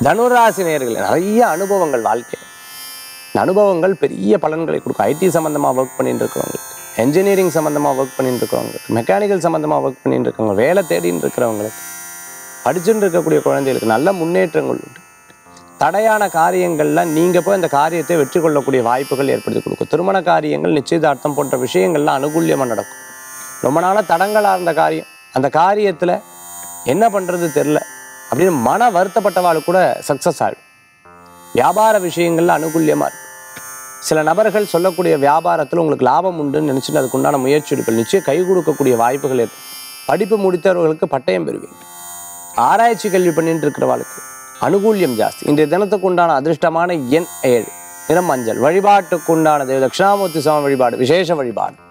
தனுராசி நேயர்கள் நிறைய அனுபவங்கள் வாழ்க்கை இந்த அனுபவங்கள் பெரிய பலன்களை கொடுக்கும் ஐடி சம்மந்தமாக ஒர்க் பண்ணிட்டு இருக்கிறவங்களுக்கு என்ஜினியரிங் சம்மந்தமாக ஒர்க் பண்ணிட்டு இருக்கிறவங்களுக்கு மெக்கானிக்கல் சம்மந்தமாக ஒர்க் பண்ணிட்டு இருக்கவங்க வேலை தேடின்னு இருக்கிறவங்களுக்கு படிச்சுட்டு இருக்கக்கூடிய குழந்தைகளுக்கு நல்ல முன்னேற்றங்கள் உண்டு தடையான காரியங்கள்லாம் நீங்கள் போய் அந்த காரியத்தை வெற்றி கொள்ளக்கூடிய வாய்ப்புகள் ஏற்படுத்தி கொடுக்கும் திருமண காரியங்கள் நிச்சயதார்த்தம் போன்ற விஷயங்கள்லாம் அனுகூல்யமாக நடக்கும் ரொம்ப நாளாக தடங்களாக இருந்த காரியம் அந்த காரியத்தில் என்ன பண்ணுறது தெரில அப்படின்னு மன வருத்தப்பட்டவாளுக்கு கூட சக்ஸஸ் ஆகிடும் வியாபார விஷயங்கள்ல அனுகூல்யமாக இருக்கும் சில நபர்கள் சொல்லக்கூடிய வியாபாரத்தில் உங்களுக்கு லாபம் உண்டுன்னு நினச்சிட்டு அதுக்கு உண்டான முயற்சி எடுப்பில் நிச்சயம் கை கொடுக்கக்கூடிய வாய்ப்புகள் ஏற்படும் படிப்பு முடித்தவர்களுக்கு பட்டயம் பெறுவீங்க ஆராய்ச்சி கல்வி பண்ணிட்டு இருக்கிறவாளுக்கு அனுகூல்யம் ஜாஸ்தி இன்றைய தினத்துக்கு உண்டான அதிர்ஷ்டமான எண் ஏழு நிறம் மஞ்சள் வழிபாட்டுக்கு உண்டான தெய்வ தட்சிணாமூர்த்தி சுவாமி வழிபாடு விசேஷ வழிபாடு